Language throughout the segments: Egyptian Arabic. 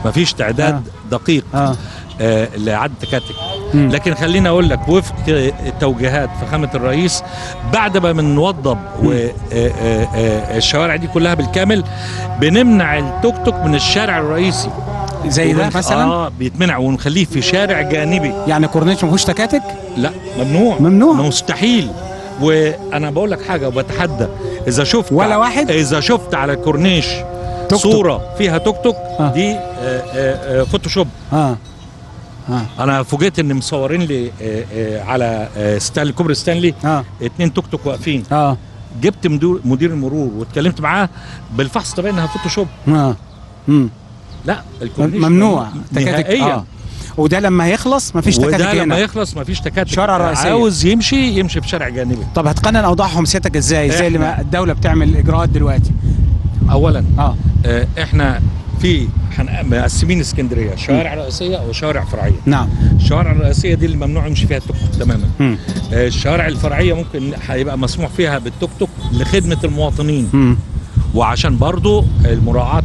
مفيش تعداد آه. دقيق اه آه لعدد تكاتك مم. لكن خليني اقول لك وفق توجيهات فخامه الرئيس بعد ما بنوضب والشوارع دي كلها بالكامل بنمنع التوك توك من الشارع الرئيسي زي ده وبنخ- مثلا اه بيتمنع ونخليه في شارع جانبي يعني كورنيش ما فيهوش تكاتك لا ممنوع ممنوع. مستحيل وانا بقول لك حاجه وبتحدى اذا شفت ولا واحد؟ اذا شفت على الكورنيش توك. صوره فيها توك توك آه. دي آه آه آه فوتوشوب اه اه انا فوجئت ان مصورين لي آه آه على آه ستانلي كوبري ستانلي اه اتنين توك توك واقفين اه جبت مدير مدير المرور واتكلمت معاه بالفحص طبعا انها فوتوشوب اه مم. لا الكورنيش ممنوع تكاتك نهائيا اه وده لما يخلص مفيش تكاتك وده لما هنا يخلص مفيش تكاتك شارع رئيسية. عاوز يمشي يمشي في شارع جانبي طب هتقنن اوضاعهم سيادتك ازاي زي اللي إحنا- ما الدوله بتعمل اجراءات دلوقتي اولا اه آه، احنا في حن- مقسمين اسكندريه شوارع رئيسيه وشوارع فرعيه نعم الشوارع الرئيسيه دي اللي ممنوع يمشي فيها التوك توك تماما مم. آه، الشوارع الفرعيه ممكن هيبقى مسموح فيها بالتوك توك لخدمه المواطنين مم. وعشان برضو مراعاه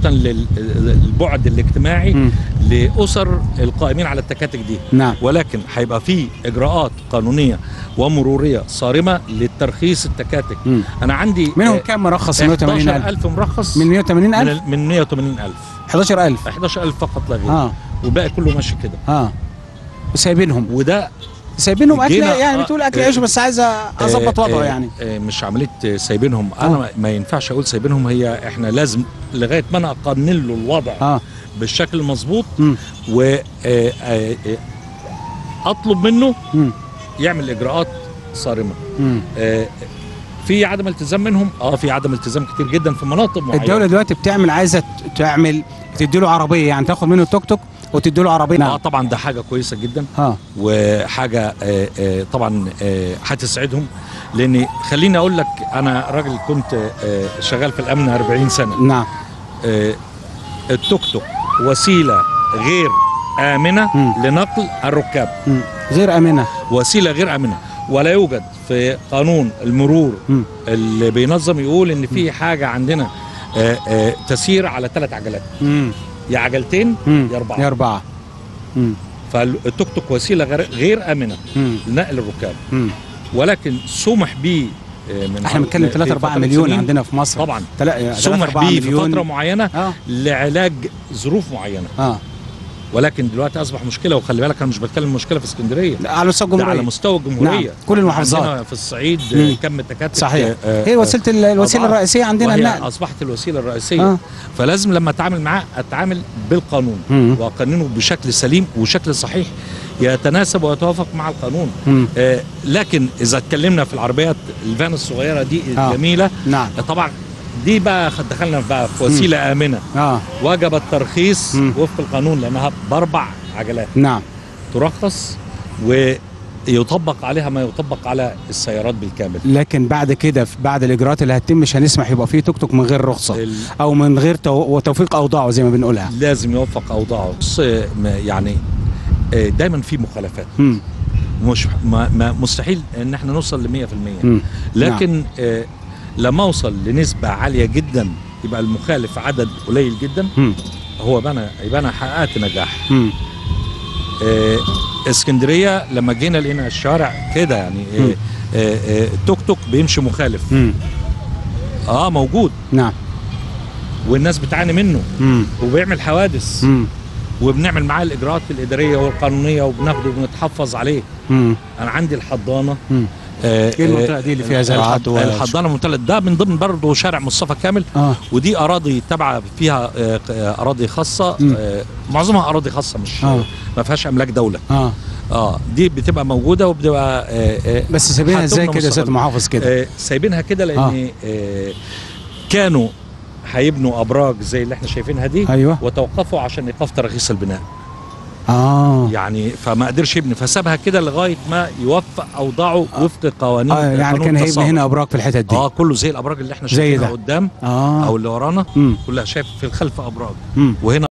للبعد الاجتماعي مم. لاسر القائمين على التكاتك دي نعم ولكن هيبقى في اجراءات قانونيه ومروريه صارمه للترخيص التكاتك مم. انا عندي منهم آه، كام مرخص 180000 11000 مرخص من من 180000 ال- من 180000 11000 11000 فقط لا غير اه والباقي كله ماشي كده اه وسايبينهم وده سايبينهم اكل جينا- يعني آه، بتقول اكل آه، عيش بس عايز اظبط آه، وضعه آه، يعني آه، مش عمليه آه، سايبينهم انا آه. ما- ما ينفعش اقول سايبينهم هي احنا لازم لغايه ما انا اقنن له الوضع اه بالشكل المظبوط مم. و آه، آه، آه، اطلب منه مم. يعمل اجراءات صارمه مم. آه، في عدم التزام منهم اه في عدم التزام كتير جدا في مناطق معينه الدوله دلوقتي بتعمل عايزه ت- تعمل تدي له عربيه يعني تاخد منه التوك توك وتدي له عربيه اه نعم طبعا ده حاجه كويسه جدا اه وحاجه آه، آه، طبعا آه، هتسعدهم لان خليني اقول لك انا راجل كنت آه، شغال في الامن 40 سنه نعم آه، التوك توك وسيله غير امنه مم. لنقل الركاب مم. غير امنه وسيله غير امنه ولا يوجد في قانون المرور مم. اللي بينظم يقول ان في حاجه عندنا آه، آه، تسير على ثلاث عجلات مم. يا عجلتين مم. يا اربعه يا اربعه مم. فالتوك توك وسيله غير- غير امنه مم. لنقل الركاب مم. ولكن سمح به آه، من احنا بنتكلم في 3 4 فترة مليون سنين. عندنا في مصر طبعا تلا... سمح به في فتره معينه اه لعلاج ظروف معينه اه ولكن دلوقتي اصبح مشكله وخلي بالك انا مش بتكلم مشكله في اسكندريه لا، على مستوى ده على الجمهوريه مستوى الجمهوريه نعم، كل المحافظات. عندنا في الصعيد مم. آه، كم تكاتك صحيح آه، هي آه، وسيله ال- الوسيله أضعاف. الرئيسيه عندنا وهي النقل اصبحت الوسيله الرئيسيه اه فلازم لما اتعامل معاه اتعامل بالقانون مم. واقننه بشكل سليم وشكل صحيح يتناسب ويتوافق مع القانون مم. آه لكن اذا اتكلمنا في العربيات الفان الصغيره دي آه. الجميله نعم طبعا دي بقى خد- دخلنا بقى في وسيله امنه اه وجب الترخيص مم. وفق القانون لانها باربع عجلات نعم ترخص ويطبق عليها ما يطبق على السيارات بالكامل لكن بعد كده في- بعد الاجراءات اللي هتتم مش هنسمح يبقى فيه توك توك من غير رخصه ال- او من غير تو... توفيق اوضاعه زي ما بنقولها لازم يوفق اوضاعه بص آه، ما- يعني آه، دايما في مخالفات مم. مش ما ما مستحيل ان احنا نوصل ل 100% مم. لكن آه لما اوصل لنسبه عاليه جدا يبقى المخالف عدد قليل جدا مم. هو يبقى انا يبقى انا حققت نجاح مم. آه اسكندريه لما جينا لقينا الشارع كده يعني مم. آه آه آه التوك توك بيمشي مخالف مم. اه موجود نعم والناس بتعاني منه مم. وبيعمل حوادث مم. وبنعمل معاه الاجراءات الاداريه والقانونيه وبناخده وبنتحفظ عليه مم. انا عندي الحضانه مم. آه، ايه المنطقه دي اللي فيها زراعات الحض- و... الحضانه ممتلئه ده من ضمن برضه شارع مصطفى كامل اه ودي اراضي تابعه فيها آه، آه، اراضي خاصه مم. آه، معظمها اراضي خاصه مش آه. ما فيهاش املاك دوله اه اه دي بتبقى موجوده وبتبقى آه، آه، بس سايبينها ازاي هتبنى كده يا سياده مستقبلا. المحافظ كده آه، سايبينها كده لان آه. كانوا هيبنوا ابراج زي اللي احنا شايفينها دي ايوه وتوقفوا عشان ايقاف تراخيص البناء اه يعني فما قدرش يبني فسابها كده لغايه ما يوفق اوضاعه وفق قوانين اه يعني قانون كان هيبني التصالح. هنا ابراج في الحتت دي اه كله زي الابراج اللي احنا زي شايفينها ده. قدام اه او اللي ورانا مم. كلها شايف في الخلف ابراج مم. وهنا